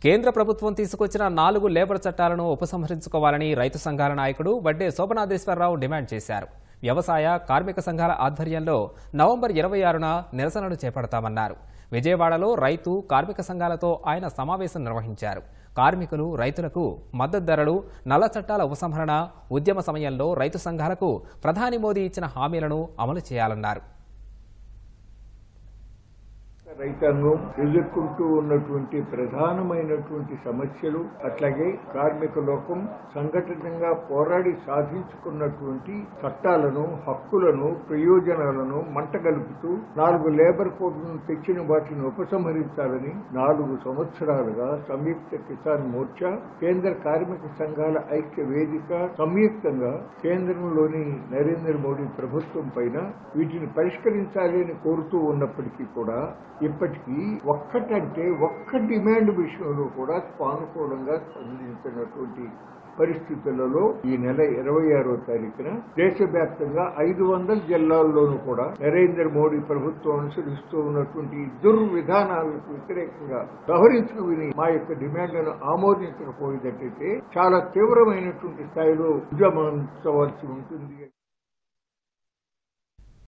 కేంద్ర ప్రభుత్వం తీసుకొచ్చిన నాలుగు లేబర్ చట్టాలను ఉపసంహరించుకోవాలని రైతు సంఘాల నాయకుడు వడ్డే శోభనాథేశ్వరరావు డిమాండ్ చేశారు వ్యవసాయ కార్మిక సంఘాల ఆధ్వర్యంలో నవంబర్ ఇరవై ఆరున నిరసనలు చేపడతామన్నారు విజయవాడలో రైతు కార్మిక సంఘాలతో ఆయన సమావేశం నిర్వహించారు కార్మికులు రైతులకు మద్దతు ధరలు నల్ల చట్టాల ఉపసంహరణ ఉద్యమ సమయంలో రైతు సంఘాలకు ప్రధాని మోదీ ఇచ్చిన హామీలను అమలు చేయాలన్నారు రైతాంగం ఎదుర్కొంటూ ఉన్నటువంటి ప్రధానమైనటువంటి సమస్యలు అట్లాగే కార్మిక లోకం సంఘటితంగా పోరాడి సాధించుకున్నటువంటి చట్టాలను హక్కులను ప్రయోజనాలను మంటగలుపుతూ నాలుగు లేబర్ కోడ్లను తెచ్చిన వాటిని ఉపసంహరించాలని నాలుగు సంవత్సరాలుగా సంయుక్త కిసాన్ మోర్చా కేంద్ర కార్మిక సంఘాల ఐక్య వేదిక సంయుక్తంగా కేంద్రంలోని నరేంద్ర మోడీ ప్రభుత్వం పైన వీటిని పరిష్కరించాలి అని కోరుతూ ఉన్నప్పటికీ కూడా ఇప్పటికీ ఒక్కటంటే ఒక్క డిమాండ్ విషయంలో కూడా సానుకూలంగా స్పందించినటువంటి పరిస్థితులలో ఈ నెల ఇరవై ఆరో తారీఖున దేశవ్యాప్తంగా ఐదు వందల జిల్లాల్లోనూ కూడా నరేంద్ర మోడీ ప్రభుత్వం అనుసరిస్తూ ఉన్నటువంటి ఈ దుర్విధానాలకు వ్యతిరేకంగా వ్యవహరించుకుని మా యొక్క డిమాండ్లను ఆమోదించకపోయేటట్టయితే చాలా తీవ్రమైనటువంటి స్థాయిలో ఉద్యమించవలసి ఉంటుంది